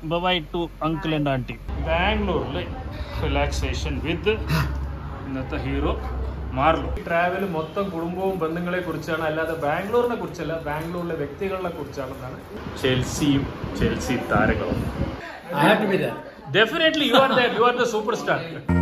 By to uncle and aunty ബാംഗ്ലൂരിൽ relaxation with ഇന്നത്തെ hero Marlow travel മൊത്തം കുടുംബവും ബന്ധങ്ങളെ കുറിച്ചാണ് അല്ലാതെ ബാംഗ്ലൂരിനെ കുറിച്ചല്ല ബാംഗ്ലൂരിലെ വ്യക്തികളെ കുറിച്ചാണെന്നാണ് ചെൽസിയും ചെൽസി താരങ്ങളും I have to be there. Definitely you are the you are the super star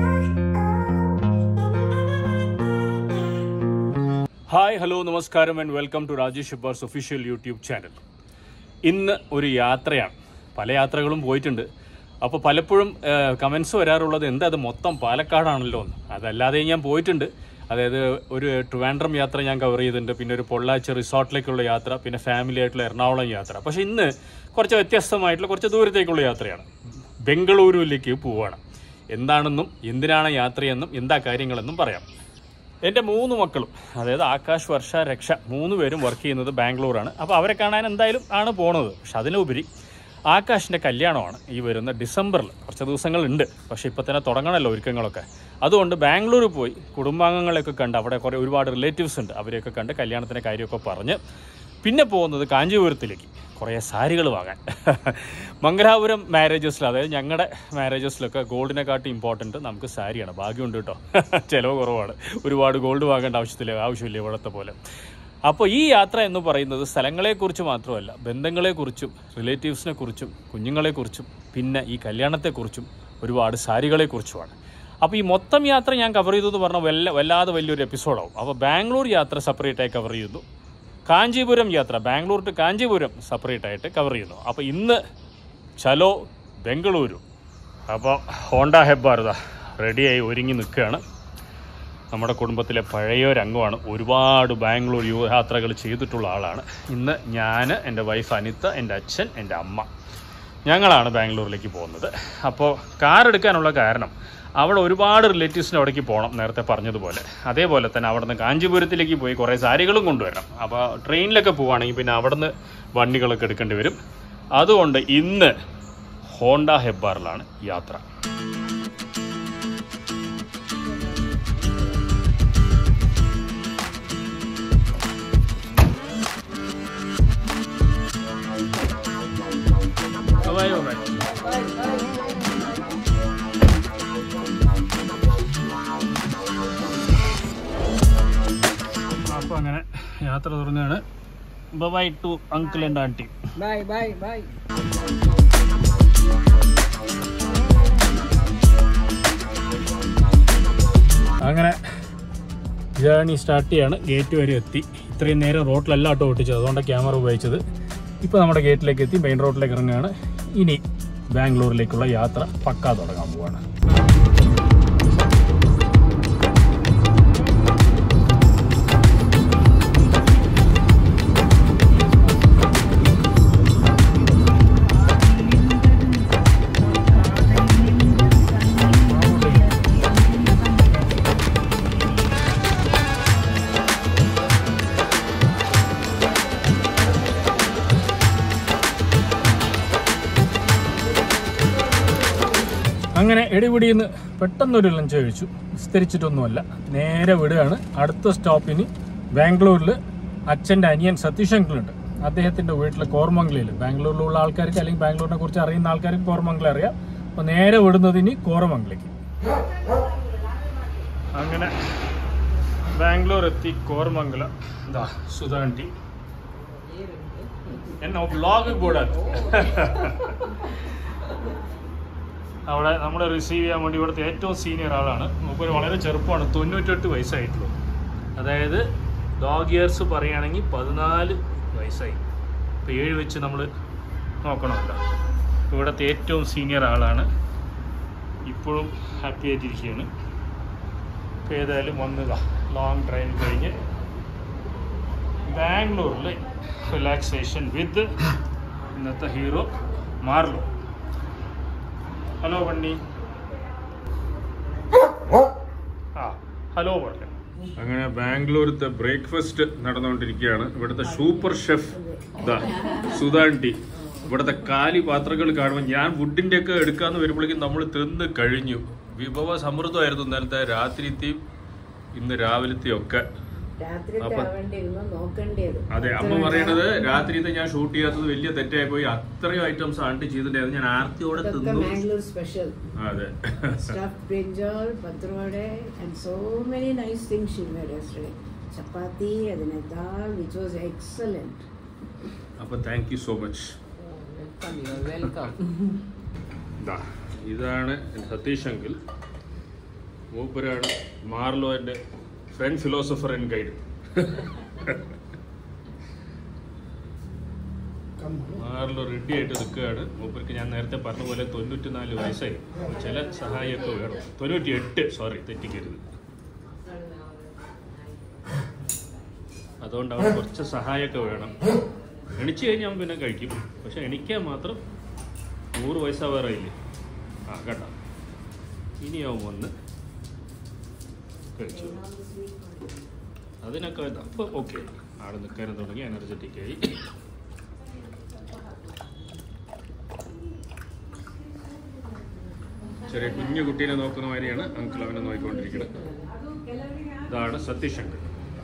hi hello നമസ്കാരം and welcome to Rajesh Shibars official YouTube channel ഇന്ന് ഒരു യാത്രയാണ് പല യാത്രകളും പോയിട്ടുണ്ട് അപ്പോൾ പലപ്പോഴും കമൻസ് വരാറുള്ളത് എന്താ അത് മൊത്തം പാലക്കാടാണല്ലോ എന്ന് അതല്ലാതെ ഞാൻ പോയിട്ടുണ്ട് അതായത് ഒരു ട്രിവാൻഡ്രം യാത്ര ഞാൻ കവർ ചെയ്തിട്ടുണ്ട് പിന്നെ ഒരു പൊള്ളാച്ചി റിസോർട്ടിലേക്കുള്ള യാത്ര പിന്നെ ഫാമിലി ആയിട്ടുള്ള എറണാകുളം യാത്ര പക്ഷേ ഇന്ന് കുറച്ച് വ്യത്യസ്തമായിട്ടുള്ള കുറച്ച് ദൂരത്തേക്കുള്ള യാത്രയാണ് ബംഗളൂരുവിലേക്ക് പോവുകയാണ് എന്താണെന്നും എന്തിനാണ് യാത്രയെന്നും എന്താ കാര്യങ്ങളെന്നും പറയാം എൻ്റെ മൂന്ന് മക്കളും അതായത് ആകാശ് വർഷ രക്ഷ മൂന്ന് പേരും വർക്ക് ചെയ്യുന്നത് ബാംഗ്ലൂരാണ് അപ്പോൾ അവരെ കാണാൻ എന്തായാലും ആണ് പോണത് പക്ഷെ അതിലുപരി ആകാശിൻ്റെ കല്യാണമാണ് ഈ വരുന്ന ഡിസംബറിൽ കുറച്ച് ദിവസങ്ങളുണ്ട് പക്ഷേ ഇപ്പോൾ തന്നെ തുടങ്ങണമല്ലോ ഒരുക്കങ്ങളൊക്കെ അതുകൊണ്ട് ബാംഗ്ലൂർ പോയി കുടുംബാംഗങ്ങളെയൊക്കെ കണ്ട് അവിടെ കുറേ ഒരുപാട് റിലേറ്റീവ്സ് ഉണ്ട് അവരെയൊക്കെ കണ്ട് കല്യാണത്തിൻ്റെ കാര്യമൊക്കെ പറഞ്ഞ് പിന്നെ പോകുന്നത് കാഞ്ചീപുരത്തിലേക്ക് കുറേ സാരികൾ വാങ്ങാൻ മംഗലാപുരം മാരേജസിൽ അതായത് ഞങ്ങളുടെ മാരേജസിലൊക്കെ ഗോൾഡിനെക്കാട്ടി ഇമ്പോർട്ടൻറ്റ് നമുക്ക് സാരിയാണ് ഭാഗ്യമുണ്ട് കേട്ടോ ചിലവ് കുറവാണ് ഒരുപാട് ഗോൾഡ് വാങ്ങേണ്ട ആവശ്യത്തില്ല ആവശ്യമില്ല ഇവിടുത്തെ പോലെ അപ്പോൾ ഈ യാത്ര എന്ന് പറയുന്നത് സ്ഥലങ്ങളെക്കുറിച്ച് മാത്രമല്ല ബന്ധങ്ങളെക്കുറിച്ചും റിലേറ്റീവ്സിനെ കുറിച്ചും കുഞ്ഞുങ്ങളെക്കുറിച്ചും പിന്നെ ഈ കല്യാണത്തെക്കുറിച്ചും ഒരുപാട് സാരികളെക്കുറിച്ചുമാണ് അപ്പോൾ ഈ മൊത്തം യാത്ര ഞാൻ കവർ ചെയ്തു എന്ന് പറഞ്ഞാൽ വല്ല വല്ലാതെ വലിയൊരു എപ്പിസോഡാവും അപ്പോൾ ബാംഗ്ലൂർ യാത്ര സെപ്പറേറ്റ് ആയി കവർ ചെയ്യുന്നു കാഞ്ചീപുരം യാത്ര ബാംഗ്ലൂർ ടു കാഞ്ചീപുരം സെപ്പറേറ്റ് ആയിട്ട് കവർ ചെയ്യുന്നു അപ്പോൾ ഇന്ന് ചലോ ബംഗളൂരു അപ്പോൾ ഹോണ്ട ഹെബ്ബാർദ റെഡിയായി ഒരുങ്ങി നിൽക്കുകയാണ് നമ്മുടെ കുടുംബത്തിലെ പഴയ ഒരു അംഗമാണ് ഒരുപാട് ബാംഗ്ലൂർ യാത്രകൾ ചെയ്തിട്ടുള്ള ആളാണ് ഇന്ന് ഞാൻ എൻ്റെ വൈഫ് അനിത എൻ്റെ അച്ഛൻ എൻ്റെ അമ്മ ഞങ്ങളാണ് ബാംഗ്ലൂരിലേക്ക് പോകുന്നത് അപ്പോൾ കാർ എടുക്കാനുള്ള കാരണം അവിടെ ഒരുപാട് റിലേറ്റീവ്സിൻ്റെ അവിടേക്ക് പോകണം നേരത്തെ പറഞ്ഞതുപോലെ അതേപോലെ തന്നെ അവിടെ നിന്ന് കാഞ്ചീപുരത്തിലേക്ക് പോയി കുറേ സാരികളും കൊണ്ടുവരണം അപ്പോൾ ട്രെയിനിലൊക്കെ പോവുകയാണെങ്കിൽ പിന്നെ അവിടെ നിന്ന് വണ്ടികളൊക്കെ എടുക്കേണ്ടി വരും അതുകൊണ്ട് ഇന്ന് ഹോണ്ട ഹെബ്ബാറിലാണ് യാത്ര Bye bye. അപ്പോൾ അങ്ങനെ യാത്ര തുടങ്ങുകയാണ് bye to uncle and aunty Bye, bye, bye. അങ്ങനെ ജേണി സ്റ്റാർട്ട് ചെയ്യാണ് ഗേറ്റ് വരെ എത്തി ഇത്രയും നേരം റോട്ടിലല്ല ഓട്ടോ ഓട്ടിച്ചത് അതുകൊണ്ടാണ് ക്യാമറ ഉപയോഗിച്ചത് ഇപ്പോൾ നമ്മുടെ ഗേറ്റിലേക്ക് എത്തി മെയിൻ റോഡിലേക്ക് ഇറങ്ങുകയാണ് ഇനി ബാംഗ്ലൂരിലേക്കുള്ള യാത്ര പക്കാ തുടങ്ങാൻ പോവാണ് അങ്ങനെ എടിപിടിന്ന് പെട്ടെന്നൊരു ലഞ്ച് കഴിച്ചു വിസ്തരിച്ചിട്ടൊന്നുമല്ല നേരെ വിടുകയാണ് അടുത്ത സ്റ്റോപ്പിന് ബാംഗ്ലൂരിൽ അച്ഛൻ്റെ അനിയൻ സതീഷ് അങ്കിളുണ്ട് അദ്ദേഹത്തിൻ്റെ വീട്ടിൽ കോർമംഗലയിൽ ബാംഗ്ലൂരിലുള്ള ആൾക്കാർക്ക് അല്ലെങ്കിൽ ബാംഗ്ലൂരിനെ കുറിച്ച് അറിയുന്ന ആൾക്കാർക്ക് കോർമംഗലം അറിയാം അപ്പോൾ നേരെ വിടുന്നതിന് കോറമംഗലേക്ക് അങ്ങനെ ബാംഗ്ലൂർ എത്തി കോർമംഗലം ഇതാ സുധാണ്ടി എന്നെ വ്ളോഗ് കൂടാതെ അവിടെ നമ്മളെ റിസീവ് ചെയ്യാൻ വേണ്ടി ഇവിടുത്തെ ഏറ്റവും സീനിയർ ആളാണ് മൂപ്പര് വളരെ ചെറുപ്പമാണ് തൊണ്ണൂറ്റെട്ട് വയസ്സായിട്ടുള്ളൂ അതായത് ഡോഗ് ഇയേഴ്സ് പറയുകയാണെങ്കിൽ പതിനാല് വയസ്സായി ഇപ്പോൾ ഏഴ് വെച്ച് നമ്മൾ നോക്കണമല്ലോ ഇവിടുത്തെ ഏറ്റവും സീനിയർ ആളാണ് ഇപ്പോഴും ഹാപ്പി ആയിട്ടിരിക്കുകയാണ് ഇപ്പോൾ ഏതായാലും വന്നതാ ലോങ് ഡ്രൈവ് കഴിഞ്ഞ് ബാംഗ്ലൂരിൽ റിലാക്സേഷൻ വിത്ത് ഇന്നത്തെ ഹീറോ മാർലോ ഹലോ വണ്ണി ആ ഹലോ പറഞ്ഞു അങ്ങനെ ബാംഗ്ലൂരത്തെ ബ്രേക്ക്ഫാസ്റ്റ് നടന്നുകൊണ്ടിരിക്കുകയാണ് ഇവിടുത്തെ സൂപ്പർ ഷെഫ് ഇതാ സുധാണ്ടി ഇവിടുത്തെ കാലി പാത്രങ്ങൾ കാണുമ്പോൾ ഞാൻ വുഡിന്റെ ഒക്കെ എടുക്കാന്ന് വരുമ്പോഴേക്കും നമ്മൾ തിന്ന് കഴിഞ്ഞു വിഭവ സമൃദ്ധമായിരുന്നു ഇന്നലത്തെ രാത്രിത്തെയും ഇന്ന് രാവിലത്തെയും ഒക്കെ രാത്രിയൊക്കെ അപ്പൊ- ആവേണ്ടിയിരുന്നു നോക്കേണ്ടത് അതെ അമ്മ പറയണത് രാത്രിത്തെ ഞാൻ ഷൂട്ട് ചെയ്യാത്തത് വലിയ തെറ്റായി പോയി അത്രയും ഐറ്റംസ് ആണ്ട് ചെയ്തിട്ടുണ്ടായിരുന്നു ഞാൻ ആർത്തിയോടെ ഇതൊക്കെ തിന്നു മാംഗ്ലൂർ സ്പെഷ്യൽ അതെ stuffed brinjal, patrode, and so many nice things she made yesterday. Chapati and then a dal, which was excellent. അപ്പൊ thank you so much Welcome, you're welcome. ദാ, ഇതാണ് സതീഷ് അങ്കിൾ മൂപ്പരാണ് മാർലോന്റെ friend philosopher and guide Marlo ready ആയിട്ട് നിൽക്കുകയാണ് മൂപ്പർക്ക് ഞാൻ നേരത്തെ പറഞ്ഞ പോലെ തൊണ്ണൂറ്റിനാല് വയസ്സായി അപ്പോൾ ചില സഹായമൊക്കെ വേണം തൊണ്ണൂറ്റി എട്ട് സോറി തെറ്റിക്കരുത് അതുകൊണ്ട് അവൻ കുറച്ച് സഹായമൊക്കെ വേണം എണിച്ചു കഴിഞ്ഞാൽ അവൻ പിന്നെ കഴിക്കും പക്ഷെ എണിക്കാൻ മാത്രം നൂറ് വയസ്സാവാറായില്ലേ ആ കേട്ടോ ഇനി അവൻ വന്ന് കഴിച്ചു അതിനൊക്കെ അപ്പോൾ ഓക്കെ ആൾ നിൽക്കാനും തുടങ്ങി എനർജറ്റിക് ആയി ചെറിയ കുഞ്ഞു കുട്ടീനെ നോക്കുന്ന മാതിരിയാണ് അങ്കിൾ അവനെ നോക്കിക്കൊണ്ടിരിക്കുന്നത് ഇതാണ് സതീഷ് അങ്കിൾ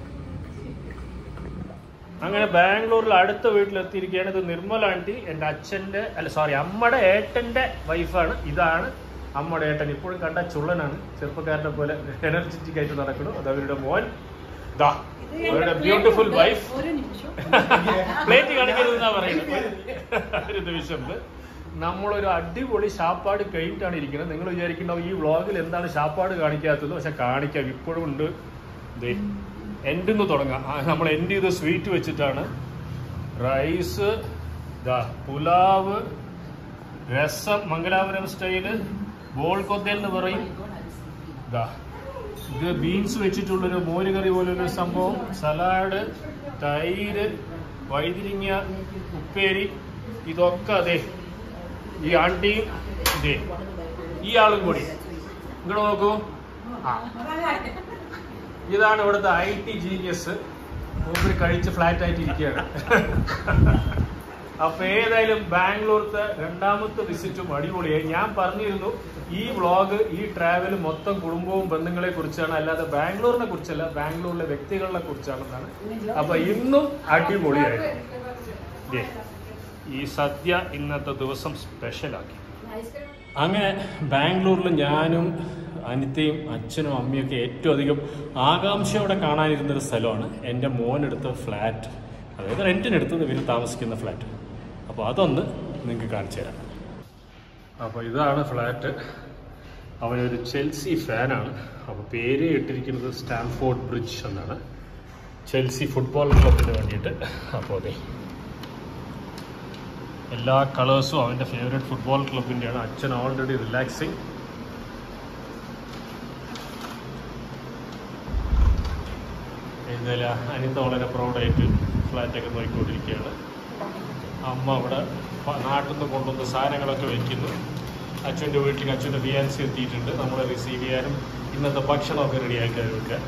അങ്ങനെ ബാംഗ്ലൂരിൽ അടുത്ത വീട്ടിലെത്തിയിരിക്കുകയാണ് ഇത് നിർമ്മല ആൻറ്റി എൻ്റെ അച്ഛൻ്റെ അല്ല സോറി അമ്മയുടെ ഏട്ടൻ്റെ വൈഫാണ് ഇതാണ് അമ്മയുടെ ഏട്ടൻ ഇപ്പോഴും കണ്ട ചുള്ളനാണ് ചെറുപ്പക്കാരനെ പോലെ എനർജറ്റിക് ആയിട്ട് നടക്കുന്നു അത് അവരുടെ മോൻ ദാ അവരുടെ ബ്യൂട്ടിഫുൾ വൈഫ് പ്ലേറ്റ് കാണിക്കരുതെന്നാ പറയുന്നത് ഒരു നിമിഷം നമ്മളൊരു അടിപൊളി ഷാപ്പാട് കഴിഞ്ഞിട്ടാണ് ഇരിക്കുന്നത് നിങ്ങൾ വിചാരിക്കുന്നുണ്ടാവും ഈ വ്ളോഗിൽ എന്താണ് ഷാപ്പാട് കാണിക്കാത്തത് പക്ഷെ കാണിക്കാം ഇപ്പോഴും ഉണ്ട് ദേ എൻഡിൽ നിന്ന് തുടങ്ങാം ആ, നമ്മൾ എൻഡ് ചെയ്ത് സ്വീറ്റ് വെച്ചിട്ടാണ് റൈസ് ദാ പുലാവ് രസം മംഗലാപുരം സ്റ്റൈല് ബോൾ കൊത്തേൽ എന്ന് പറയും ദാ ഇത് ബീൻസ് വെച്ചിട്ടുള്ളൊരു മോര് കറി പോലൊരു സംഭവം സലാഡ് തൈര് വൈതിരിങ്ങ ഉപ്പേരി ഇതൊക്കെ അതെ ഈ ആണ്ടിയും ഇതേ ഈ ആളും കൂടി ഇങ്ങോട്ട് നോക്കൂ ആ ഇതാണ് ഇവിടുത്തെ ഐ ടി ജീനിയസ് മൂപ്പര് കഴിച്ച് ഫ്ലാറ്റ് ആയിട്ട് ഇരിക്കുകയാണ് അപ്പൊ ഏതായാലും ബാംഗ്ലൂർത്തെ രണ്ടാമത്തെ വിസിറ്റും അടിപൊളിയായി ഞാൻ പറഞ്ഞിരുന്നു ഈ വ്ളോഗ് ഈ ട്രാവൽ മൊത്തം കുടുംബവും ബന്ധങ്ങളെ കുറിച്ചാണ് അല്ലാതെ ബാംഗ്ലൂരിനെ കുറിച്ചല്ല ബാംഗ്ലൂരിലെ വ്യക്തികളെ കുറിച്ചാണെന്നാണ് അപ്പൊ ഇന്നും അടിപൊളിയായിരുന്നു ദേ, ഈ സദ്യ ഇന്നത്തെ ദിവസം സ്പെഷ്യലാക്കി അങ്ങനെ ബാംഗ്ലൂരിൽ ഞാനും അനിതയും അച്ഛനും അമ്മയൊക്കെ ഏറ്റവും അധികം ആകാംക്ഷയോടെ കാണാനിരുന്നൊരു സ്ഥലമാണ് എൻ്റെ മോനെടുത്ത ഫ്ലാറ്റ് അതായത് റെൻറ്റിനെടുത്ത് ഇവർ താമസിക്കുന്ന ഫ്ലാറ്റ് അപ്പോൾ അതൊന്ന് നിങ്ങൾക്ക് കാണിച്ചു തരാം അപ്പോൾ ഇതാണ് ഫ്ലാറ്റ് അവനൊരു ചെൽസി ഫാനാണ് അപ്പോൾ പേര് ഇട്ടിരിക്കുന്നത് സ്റ്റാംഫോർഡ് ബ്രിഡ്ജ് എന്നാണ് ചെൽസി ഫുട്ബോൾ ക്ലബിന് വേണ്ടിയിട്ട് അപ്പോൾ അതെ എല്ലാ കളേഴ്സും അവൻ്റെ ഫേവറേറ്റ് ഫുട്ബോൾ ക്ലബിൻ്റെയാണ് അച്ഛൻ ഓൾറെഡി റിലാക്സിങ് എന്തായാലും അനിത വളരെ പ്രൗഡായിട്ട് ഫ്ലാറ്റൊക്കെ നോക്കിക്കൊണ്ടിരിക്കുകയാണ് അമ്മ അവിടെ പ- നാട്ടിൽ നിന്ന് കൊണ്ടുവന്ന സാധനങ്ങളൊക്കെ വെക്കുന്നു അച്ഛൻ്റെ വീട്ടിലേക്ക് അച്ഛൻ്റെ ഫിയാൻസി എത്തിയിട്ടുണ്ട് നമ്മളെ റിസീവ് ചെയ്യാനും ഇന്നത്തെ ഭക്ഷണമൊക്കെ റെഡിയാക്കി വെക്കുക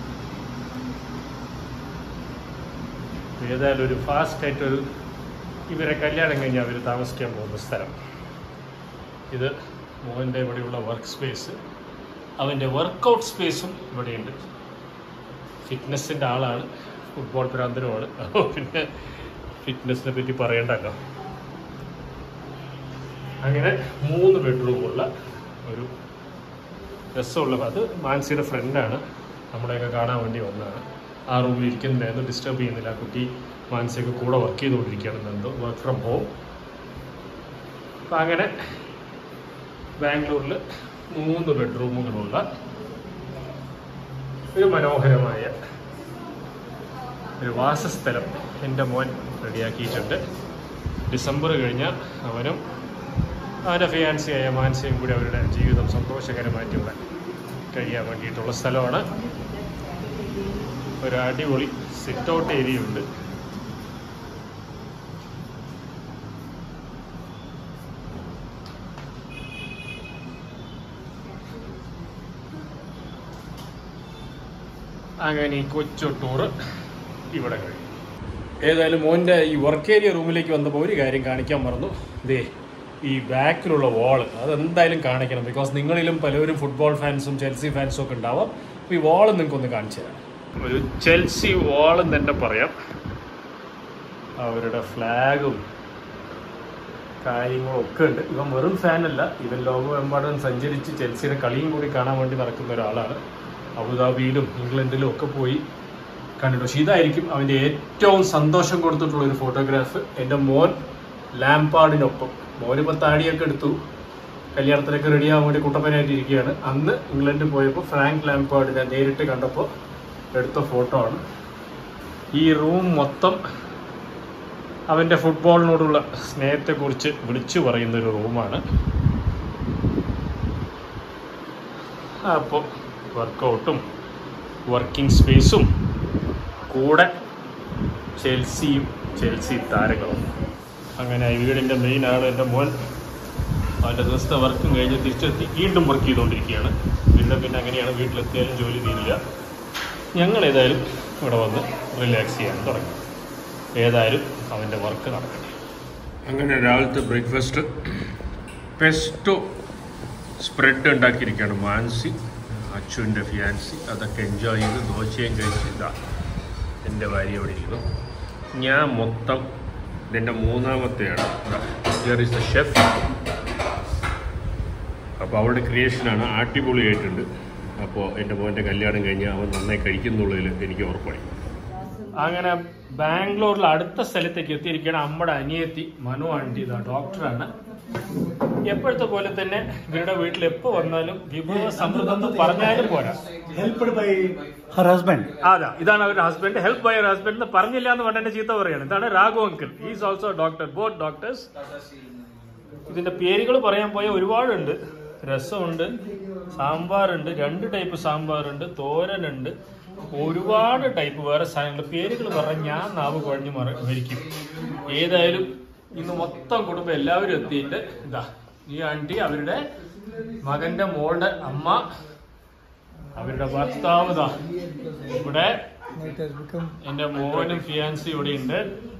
ഏതായാലും ഒരു ഫാസ്റ്റ് ആയിട്ടൊരു ഇവരെ കല്യാണം കഴിഞ്ഞ് അവർ താമസിക്കാൻ പോകുന്ന സ്ഥലം ഇത് മോഹൻ്റെ ഇവിടെയുള്ള വർക്ക് സ്പേസ് അവൻ്റെ വർക്കൗട്ട് സ്പേസും ഇവിടെയുണ്ട് ഫിറ്റ്നസ്സിൻ്റെ ആളാണ് ഫുട്ബോൾ ഭ്രാന്തനുമാണ് അപ്പോൾ പിന്നെ ഫിറ്റ്നസ്സിനെ പറ്റി പറയണ്ടല്ലോ അങ്ങനെ മൂന്ന് ബെഡ്റൂമുള്ള ഒരു രസമുള്ള അത് മാൻസിയുടെ ഫ്രണ്ടാണ് നമ്മളെയൊക്കെ കാണാൻ വേണ്ടി വന്നതാണ് ആ റൂമിൽ ഇരിക്കുന്നുണ്ടായിരുന്നു ഡിസ്റ്റർബ് ചെയ്യുന്നില്ല ആ കുട്ടി മാനസിക കൂടെ വർക്ക് ചെയ്തുകൊണ്ടിരിക്കുകയാണ് എന്തോ വർക്ക് ഫ്രം ഹോം അപ്പം അങ്ങനെ ബാംഗ്ലൂരിൽ മൂന്ന് ബെഡ്റൂമുകളുള്ള ഒരു മനോഹരമായ ഒരു വാസസ്ഥലം എൻ്റെ മോൻ റെഡിയാക്കിയിട്ടുണ്ട് ഡിസംബർ കഴിഞ്ഞാൽ അവനും അവൻ്റെ ഫിയാൻസിയായ മാനസികയും കൂടി അവരുടെ ജീവിതം സന്തോഷകരമായിട്ട് ഇവിടെ കഴിയാൻ വേണ്ടിയിട്ടുള്ള സ്ഥലമാണ് ഒരു അടിപൊളി സിറ്റ് ഔട്ട് ഏരിയ ഉണ്ട് അങ്ങനെ ഈ കൊച്ചു ടൂറ് ഇവിടെ കഴിഞ്ഞു ഏതായാലും മോൻ്റെ ഈ വർക്ക് ഏരിയ റൂമിലേക്ക് വന്നപ്പോൾ ഒരു കാര്യം കാണിക്കാൻ മറന്നു ദേ ഈ ബാക്കിലുള്ള വാള് അതെന്തായാലും കാണിക്കണം ബിക്കോസ് നിങ്ങളിലും പലരും ഫുട്ബോൾ ഫാൻസും ചെൽസി ഫാൻസും ഒക്കെ ഉണ്ടാവാം അപ്പോൾ ഈ വാള് നിങ്ങൾക്കൊന്ന് കാണിച്ചു തരാം ഒരു ചെൽസി വാളും തന്നെ പറയാം അവരുടെ ഫ്ലാഗും കാര്യങ്ങളും ഒക്കെ ഉണ്ട് ഇവൻ വെറും ഫാനല്ല ഇവൻ ലോകമെമ്പാടും സഞ്ചരിച്ച് ചെൽസിയുടെ കളിയും കൂടി കാണാൻ വേണ്ടി നടക്കുന്ന ഒരാളാണ് അബുദാബിയിലും ഇംഗ്ലണ്ടിലും ഒക്കെ പോയി കണ്ടിട്ടു പക്ഷേ ഇതായിരിക്കും അവൻ്റെ ഏറ്റവും സന്തോഷം കൊടുത്തിട്ടുള്ള ഒരു ഫോട്ടോഗ്രാഫ് എൻ്റെ മോൻ ലാംപാഡിനൊപ്പം മോനിപ്പോൾ താടിയൊക്കെ എടുത്തു കല്യാണത്തിനൊക്കെ റെഡിയാകാൻ വേണ്ടി കുട്ടപ്പനായിട്ട് ഇരിക്കുകയാണ് അന്ന് ഇംഗ്ലണ്ടിൽ പോയപ്പോൾ ഫ്രാങ്ക് ലാംപാഡിനെ നേരിട്ട് കണ്ടപ്പോൾ എടുത്ത ഫോട്ടോ ആണ് ഈ റൂം മൊത്തം അവൻ്റെ ഫുട്ബോളിനോടുള്ള സ്നേഹത്തെക്കുറിച്ച് വിളിച്ചു പറയുന്ന ഒരു റൂമാണ് അപ്പോൾ വർക്കൗട്ടും വർക്കിംഗ് സ്പേസും കൂടെ ചെൽസിയും ചെൽസി താരങ്ങളും അങ്ങനെ ഈ വീടിൻ്റെ മെയിൻ ആൾ എൻ്റെ മോൻ അവൻ്റെ ദിവസത്തെ വർക്കും കഴിഞ്ഞ് തിരിച്ചെത്തി വീണ്ടും വർക്ക് ചെയ്തുകൊണ്ടിരിക്കുകയാണ് പിന്നെ പിന്നെ അങ്ങനെയാണ് വീട്ടിലെത്തിയാലും ജോലി തീരില്ല ഞങ്ങൾ ഏതായാലും ഇവിടെ വന്ന് റിലാക്സ് ചെയ്യാൻ തുടങ്ങി ഏതായാലും അവൻ്റെ വർക്ക് നടക്കട്ടെ അങ്ങനെ രാവിലത്തെ ബ്രേക്ക്ഫാസ്റ്റ് പെസ്റ്റോ സ്പ്രെഡ് ഉണ്ടാക്കിയിരിക്കുകയാണ് മാൻസി അച്ചുവിൻ്റെ ഫിയാൻസി അതൊക്കെ എൻജോയ് ചെയ്ത് ദോശയും കഴിച്ച് ഇതാ എൻ്റെ ഭാര്യ അവിടെ ഇരിക്കുന്നു ഞാൻ മൊത്തം ഇതിൻ്റെ മൂന്നാമത്തെയാണ് ഹിയർ ഇസ് ദ ഷെഫ് അപ്പോൾ അവളുടെ ക്രിയേഷനാണ് അടിപൊളിയായിട്ടുണ്ട് അപ്പോൾ എൻ്റെ മോൻ്റെ കല്യാണം കഴിഞ്ഞ് അവൻ നന്നായി കഴിക്കുന്നുള്ളതിൽ എനിക്ക് ഉറപ്പായി അങ്ങനെ ബാംഗ്ലൂരിൽ അടുത്ത സ്ഥലത്തേക്ക് എത്തിയിരിക്കുകയാണ് അമ്മയുടെ അനിയത്തി മനു ആൻറ്റി ഇതാ ഡോക്ടറാണ് എപ്പോഴത്തെ പോലെ തന്നെ ഇവരുടെ വീട്ടിൽ എപ്പോൾ വന്നാലും വിഭവ സമൃദ്ധം എന്ന് പറഞ്ഞാലും പോരാ helped by her husband. അതാ ഇതാണ് അവരുടെ ഹസ്ബൻഡ് ഹെൽപ്പ് ബൈ ഹസ്ബൻഡ് എന്ന് പറഞ്ഞില്ല എന്ന് പറഞ്ഞ എന്നെ ചീത്ത പറയാണ് ഇതാണ് Raghu uncle is also doctor both doctors ഇതിന്റെ പേരുകൾ പറയാൻ പോയ ഒരുപാടുണ്ട് രസമുണ്ട് സാമ്പാറുണ്ട് രണ്ട് ടൈപ്പ് സാമ്പാറുണ്ട് തോരനുണ്ട് ഒരുപാട് ടൈപ്പ് വേറെ സാധനങ്ങൾ പേരുകൾ പറഞ്ഞാൽ ഞാൻ നാവ് കുഴഞ്ഞു മറ മരിക്കും ഏതായാലും ഇന്ന് മൊത്തം കുടുംബം എല്ലാവരും എത്തിയിട്ട് ഇതാ ഈ ആൻറ്റി അവരുടെ മകന്റെ മോളുടെ അമ്മ അവരുടെ ഭർത്താവ് ഇതാ ഇവിടെ It has become എന്റെ മോനും ഫിയാൻസി ഇവിടെ ഉണ്ട്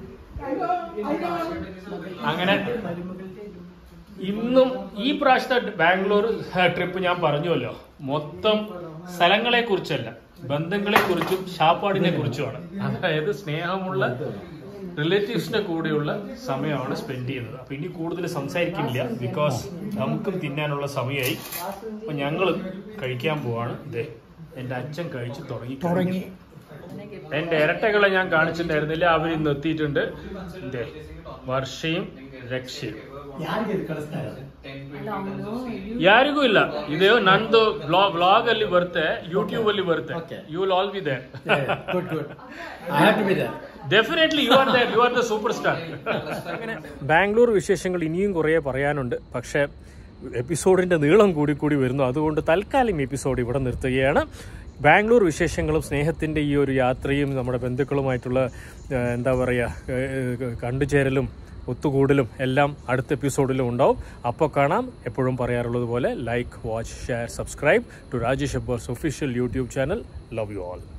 അങ്ങനെ ഇന്നും ഈ പ്രാവശ്യത്തെ ബാംഗ്ലൂർ ട്രിപ്പ് ഞാൻ പറഞ്ഞുവല്ലോ മൊത്തം സ്ഥലങ്ങളെ കുറിച്ചല്ല ബന്ധങ്ങളെ കുറിച്ചും ഷാപ്പാടിനെ കുറിച്ചുമാണ് അതായത് സ്നേഹമുള്ള റിലേറ്റീവ്സിന്റെ കൂടെയുള്ള സമയമാണ് സ്പെൻഡ് ചെയ്യുന്നത് അപ്പൊ ഇനി കൂടുതൽ സംസാരിക്കില്ല ബിക്കോസ് നമുക്കും തിന്നാനുള്ള സമയമായി അപ്പൊ ഞങ്ങൾ കഴിക്കാൻ പോവാണ് ഇതേ എന്റെ അച്ഛൻ കഴിച്ചു തുടങ്ങി തുടങ്ങി എന്റെ ഇരട്ടകളെ ഞാൻ കാണിച്ചിട്ടുണ്ടായിരുന്നില്ല അവർ ഇന്ന് എത്തിയിട്ടുണ്ട് ഇതേ വർഷയും രക്ഷയും ಯಾರಿಗೆ ಇದು ಕಳಿಸ್ತಾ ಇರೋದು ಯಾರಿಗೂ ಇಲ್ಲ ಇದು ನಂದು ಬ್ಲಾಗ್ ಅಲ್ಲಿ ಬರುತ್ತೆ ಯೂಟ್ಯೂಬ್ ಅಲ್ಲಿ ಬರುತ್ತೆ Okay. You will all be there good good I have to be there definitely you are there you are the super star Bangalore വിശേഷങ്ങൾ ഇനിയും കുറേ പറയാനുണ്ട് പക്ഷേ എപ്പിസോഡിന്റെ നീളം കൂടി കൂടി വരുന്നു അതുകൊണ്ട് തൽക്കാലം എപ്പിസോഡ് ഇവിടെ നിർത്തുകയാണ് ബാംഗ്ലൂർ വിശേഷങ്ങളും സ്നേഹത്തിൻ്റെ ഈ ഒരു യാത്രയും നമ്മുടെ ബന്ധുക്കളുമായിട്ടുള്ള ഏഹ്, എന്താ പറയുക കണ്ടുചേരലും ഒത്തുകൂടലും എല്ലാം അടുത്ത എപ്പിസോഡിലും ഉണ്ടാവും അപ്പോൾ കാണാം എപ്പോഴും പറയാറുള്ളത് പോലെ like watch share subscribe to Rajesh അബ്ബാർസ് official YouTube channel love you all